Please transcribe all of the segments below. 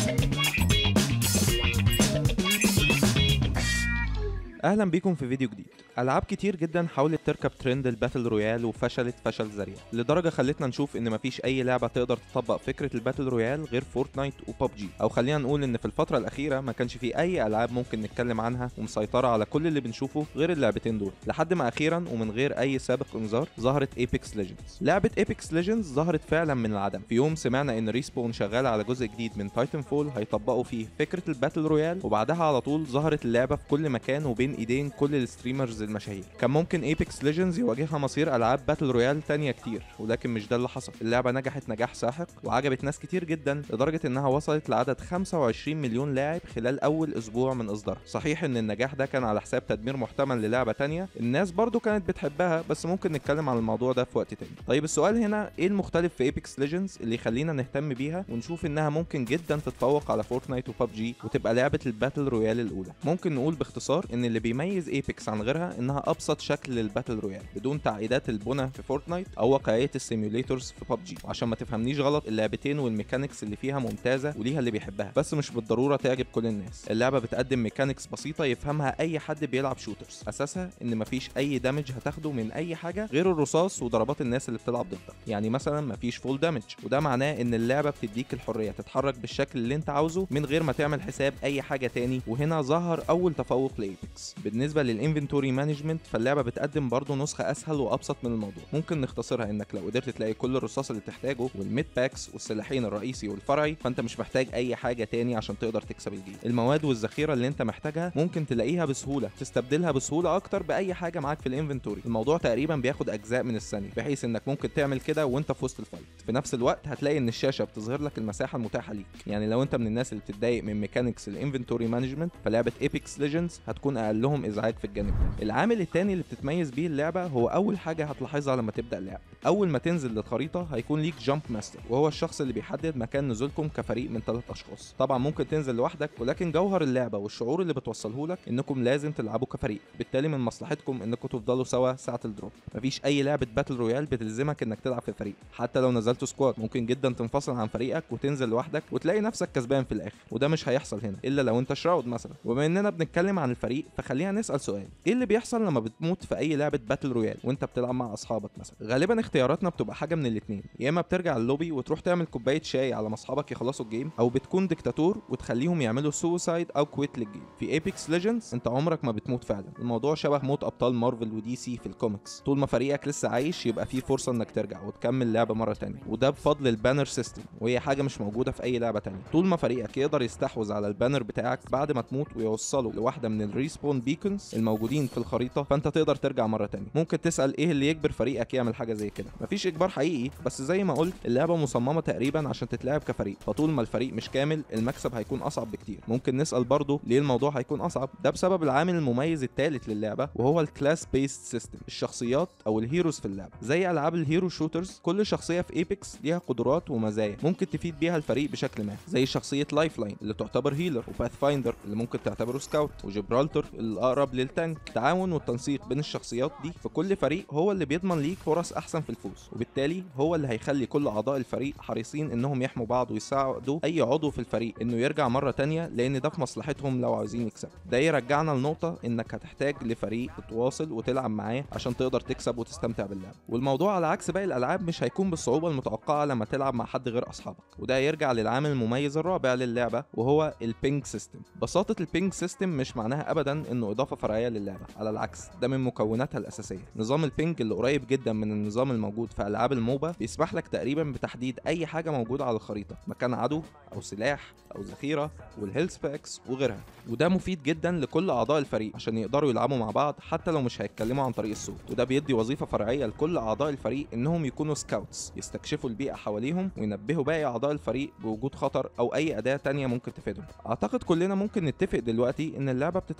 اهلا بيكم في فيديو جديد العاب كتير جدا حاولت تركب ترند الباتل رويال وفشلت فشل ذريع لدرجه خلتنا نشوف ان مفيش اي لعبه تقدر تطبق فكره الباتل رويال غير فورتنايت وببجي او خلينا نقول ان في الفتره الاخيره ما كانش في اي العاب ممكن نتكلم عنها ومسيطره على كل اللي بنشوفه غير اللعبتين دول لحد ما اخيرا ومن غير اي سابق انذار ظهرت ايبكس ليجندز لعبه ايبكس ليجندز ظهرت فعلا من العدم في يوم سمعنا ان ريسبون شغال على جزء جديد من تايتن فول هيطبقوا فيه فكره الباتل رويال وبعدها على طول ظهرت اللعبه في كل مكان وبين ايدين كل الستريمرز المشاهير كان ممكن ايبكس ليجندز يواجهها مصير العاب باتل رويال تانية كتير ولكن مش ده اللي حصل اللعبه نجحت نجاح ساحق وعجبت ناس كتير جدا لدرجه انها وصلت لعدد 25 مليون لاعب خلال اول اسبوع من اصدارها صحيح ان النجاح ده كان على حساب تدمير محتمل للعبه تانية الناس برضو كانت بتحبها بس ممكن نتكلم عن الموضوع ده في وقت تاني طيب السؤال هنا ايه المختلف في ايبكس ليجندز اللي يخلينا نهتم بيها ونشوف انها ممكن جدا تتفوق على فورتنايت وببجي وتبقى لعبه الباتل رويال الاولى ممكن نقول باختصار ان اللي بيميز ايبكس عن غيرها انها ابسط شكل للباتل رويال بدون تعقيدات البنى في فورتنايت او واقعيه السيميوليتورز في ببجي وعشان ما تفهمنيش غلط اللعبتين والميكانيكس اللي فيها ممتازه وليها اللي بيحبها بس مش بالضروره تعجب كل الناس اللعبه بتقدم ميكانيكس بسيطه يفهمها اي حد بيلعب شوترز اساسها ان مفيش اي دامج هتاخده من اي حاجه غير الرصاص وضربات الناس اللي بتلعب ضدك يعني مثلا مفيش فول دامج وده معناه ان اللعبه بتديك الحريه تتحرك بالشكل اللي انت عاوزه من غير ما تعمل حساب اي حاجه تاني وهنا ظهر اول تفوق لايبكس بالنسبه للانفنتوري مانجمنت فاللعبه بتقدم برضه نسخه اسهل وابسط من الموضوع ممكن نختصرها انك لو قدرت تلاقي كل الرصاص اللي تحتاجه والميد باكس والسلاحين الرئيسي والفرعي فانت مش محتاج اي حاجه تاني عشان تقدر تكسب الجيم المواد والذخيره اللي انت محتاجها ممكن تلاقيها بسهوله تستبدلها بسهوله اكتر باي حاجه معاك في الانفنتوري الموضوع تقريبا بياخد اجزاء من الثانيه بحيث انك ممكن تعمل كده وانت في وسط الفايت في نفس الوقت هتلاقي ان الشاشه بتظهر لك المساحه المتاحه ليك يعني لو انت من الناس اللي بتتضايق من ميكانيكس الانفنتوري مانجمنت فلعبه ايبكس ليجندز هتكون اقلهم ازعاج في الجانب ده العامل التاني اللي بتتميز بيه اللعبه هو اول حاجه هتلاحظها لما تبدا اللعب اول ما تنزل للخريطه هيكون ليك جامب ماستر وهو الشخص اللي بيحدد مكان نزولكم كفريق من ثلاث اشخاص طبعا ممكن تنزل لوحدك ولكن جوهر اللعبه والشعور اللي بتوصله لك انكم لازم تلعبوا كفريق بالتالي من مصلحتكم انكم تفضلوا سوا ساعه الدروب مفيش اي لعبه باتل رويال بتلزمك انك تلعب في فريق حتى لو نزلت سكواد ممكن جدا تنفصل عن فريقك وتنزل لوحدك وتلاقي نفسك كسبان في الاخر وده مش هيحصل هنا الا لو انت شراود مثلا وبما اننا بنتكلم عن الفريق فخلينا نسال سؤال ايه اللي بيحصل لما بتموت في اي لعبه باتل رويال وانت بتلعب مع اصحابك مثلا غالبا اختياراتنا بتبقى حاجه من الاثنين يا اما بترجع اللوبي وتروح تعمل كوبايه شاي على ما اصحابك يخلصوا الجيم او بتكون ديكتاتور وتخليهم يعملوا سوسايد او كويت للجيم في ايبكس ليجندز انت عمرك ما بتموت فعلا الموضوع شبه موت ابطال مارفل ودي سي في الكوميكس طول ما فريقك لسه عايش يبقى في فرصه انك ترجع وتكمل لعبه مره تانية وده بفضل البانر سيستم وهي حاجه مش موجوده في اي لعبه تانية طول ما فريقك يقدر يستحوذ على البانر بتاعك بعد ما تموت ويوصله لواحده من الريسبون بيكونز الموجودين في الخريطه فانت تقدر ترجع مره تانية ممكن تسال ايه اللي يجبر فريقك يعمل حاجه زي كده مفيش اجبار حقيقي بس زي ما قلت اللعبه مصممه تقريبا عشان تتلعب كفريق فطول ما الفريق مش كامل المكسب هيكون اصعب بكتير ممكن نسال برضه ليه الموضوع هيكون اصعب ده بسبب العامل المميز الثالث للعبه وهو الكلاس بيست سيستم الشخصيات او الهيروز في اللعبه زي العاب الهيرو شوترز كل شخصيه في ايبكس ليها قدرات ومزايا ممكن تفيد بيها الفريق بشكل ما زي شخصيه لايف لاين اللي تعتبر هيلر وباث فايندر اللي ممكن تعتبره سكاوت وجبرالتر الاقرب للتانك التعاون والتنسيق بين الشخصيات دي في كل فريق هو اللي بيضمن ليك فرص احسن في الفوز وبالتالي هو اللي هيخلي كل اعضاء الفريق حريصين انهم يحموا بعض ويساعدوا اي عضو في الفريق انه يرجع مره تانية لان ده في مصلحتهم لو عاوزين يكسبوا ده يرجعنا لنقطه انك هتحتاج لفريق تتواصل وتلعب معاه عشان تقدر تكسب وتستمتع باللعب والموضوع على عكس باقي الالعاب مش هيكون بالصعوبه المتوقعه لما تلعب مع حد غير اصحابك وده يرجع للعامل المميز الرابع للعبه وهو البينج سيستم بساطه البينج سيستم مش معناها ابدا انه اضافه فرعيه للعبه على العكس ده من مكوناتها الاساسيه نظام البينج اللي قريب جدا من النظام الموجود في العاب الموبا بيسمح لك تقريبا بتحديد اي حاجه موجوده على الخريطه مكان عدو او سلاح او ذخيره والهيلث باكس وغيرها وده مفيد جدا لكل اعضاء الفريق عشان يقدروا يلعبوا مع بعض حتى لو مش هيتكلموا عن طريق الصوت وده بيدي وظيفه فرعيه لكل اعضاء الفريق انهم يكونوا سكاوتس يستكشفوا البيئه حواليهم وينبهوا باقي اعضاء الفريق بوجود خطر او اي اداه تانية ممكن تفيدهم اعتقد كلنا ممكن نتفق دلوقتي ان اللعبه بتتمحور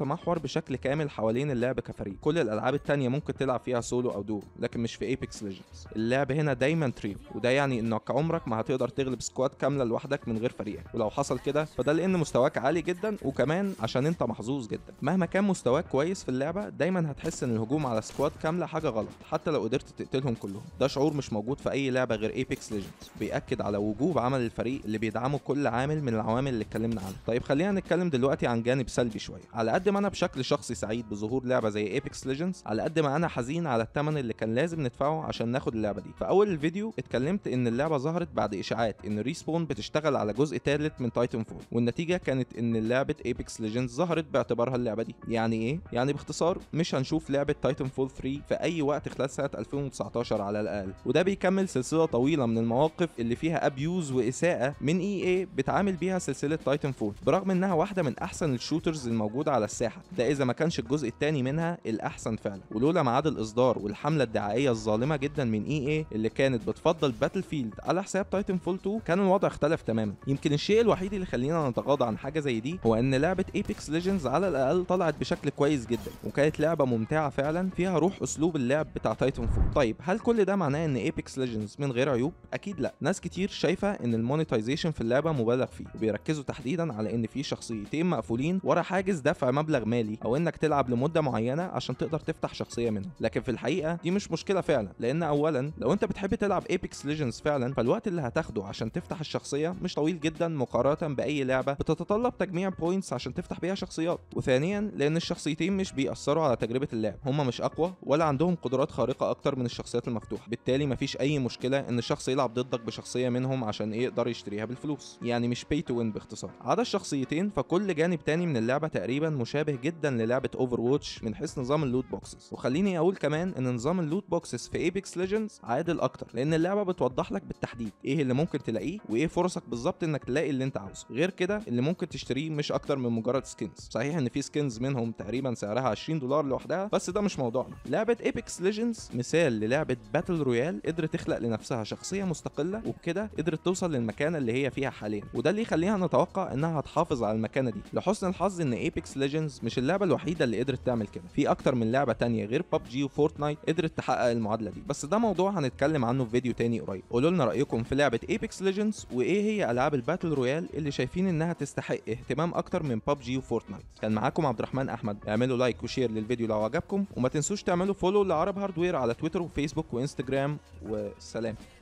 بشكل كامل حوالين اللعب كفريق كل الالعاب التانية ممكن تلعب فيها سولو او دو لكن مش في ايبكس ليجندز اللعب هنا دايما تريو وده يعني انك عمرك ما هتقدر تغلب سكواد كامله لوحدك من غير فريقك ولو حصل كده فده لان مستواك عالي جدا وكمان عشان انت محظوظ جدا مهما كان مستواك كويس في اللعبه دايما هتحس ان الهجوم على سكواد كامله حاجه غلط حتى لو قدرت تقتلهم كلهم ده شعور مش موجود في اي لعبه غير ايبكس ليجندز بياكد على وجوب عمل الفريق اللي بيدعمه كل عامل من العوامل اللي اتكلمنا عنها طيب خلينا نتكلم دلوقتي عن جانب سلبي شويه على قد ما انا بشكل شخصي سعيد بظهور لعبه زي ايبكس ليجندز على قد ما انا حزين على الثمن اللي كان لازم ندفعه عشان ناخد اللعبه دي في اول الفيديو اتكلمت ان اللعبه ظهرت بعد اشاعات ان ريسبون بتشتغل على جزء ثالث من تايتن فول والنتيجه كانت ان لعبه ايبكس ليجندز ظهرت باعتبارها اللعبه دي يعني ايه يعني باختصار مش هنشوف لعبه تايتن فول 3 في اي وقت خلال سنه 2019 على الاقل وده بيكمل سلسله طويله من المواقف اللي فيها ابيوز واساءه من اي اي بتعامل بيها سلسله تايتن فول برغم انها واحده من احسن الشوترز الموجوده على الساحه ده اذا ما كانش الجزء الثاني منها الاحسن فعلا ولولا ميعاد الاصدار والحمله الدعائيه الظالمه جدا من اي اي اللي كانت بتفضل باتل فيلد على حساب تايتن فول 2 كان الوضع اختلف تماما يمكن الشيء الوحيد اللي خلينا نتغاضى عن حاجه زي دي هو ان لعبه ايبكس ليجندز على الاقل طلعت بشكل كويس جدا وكانت لعبه ممتعه فعلا فيها روح اسلوب اللعب بتاع تايتن فول طيب هل كل ده معناه ان ايبكس ليجندز من غير عيوب اكيد لا ناس كتير شايفه ان المونيتايزيشن في اللعبه مبالغ فيه وبيركزوا تحديدا على ان في شخصيتين مقفولين ورا حاجز دفع مبلغ مالي او انك تلعب لمده معينه عشان تقدر تفتح شخصيه منهم لكن في الحقيقه دي مش مشكله فعلا لان اولا لو انت بتحب تلعب ايبكس ليجندز فعلا فالوقت اللي هتاخده عشان تفتح الشخصيه مش طويل جدا مقارنه باي لعبه بتتطلب تجميع بوينتس عشان تفتح بيها شخصيات وثانيا لان الشخصيتين مش بيأثروا على تجربه اللعب هم مش اقوى ولا عندهم قدرات خارقه اكتر من الشخصيات المفتوحه بالتالي مفيش اي مشكله ان الشخص يلعب ضدك بشخصيه منهم عشان يقدر يشتريها بالفلوس يعني مش باي تو وين باختصار عدا الشخصيتين فكل جانب تاني من اللعبه تقريبا مشابه جدا للعبه اوفر واتش من حيث نظام اللوت بوكسز وخليني اقول كمان ان نظام اللوت بوكسز في ايبكس ليجندز عادل اكتر لان اللعبه بتوضح لك بالتحديد ايه اللي ممكن تلاقيه وايه فرصك بالظبط انك تلاقي اللي انت عاوزه غير كده اللي ممكن تشتريه مش اكتر من مجرد سكنز صحيح ان في سكنز منهم تقريبا سعرها 20 دولار لوحدها بس ده مش موضوعنا لعبه ايبكس ليجندز مثال للعبه باتل رويال قدرت تخلق لنفسها شخصيه مستقله وبكده قدرت توصل للمكانه اللي هي فيها حاليا وده اللي يخليها نتوقع انها هتحافظ على المكانه دي لحسن الحظ ان ايبكس ليجندز مش اللعبه الوحيده اللي قدرت تعمل كده في اكتر من لعبه تانية غير ببجي وفورتنايت قدرت تحقق المعادله دي بس ده موضوع هنتكلم عنه في فيديو تاني قريب قولوا لنا رايكم في لعبه ايبكس ليجندز وايه هي العاب الباتل رويال اللي شايفين انها تستحق اهتمام اكتر من ببجي وفورتنايت كان معاكم عبد الرحمن احمد اعملوا لايك وشير للفيديو لو عجبكم وما تنسوش تعملوا فولو لعرب هاردوير على تويتر وفيسبوك وانستجرام والسلام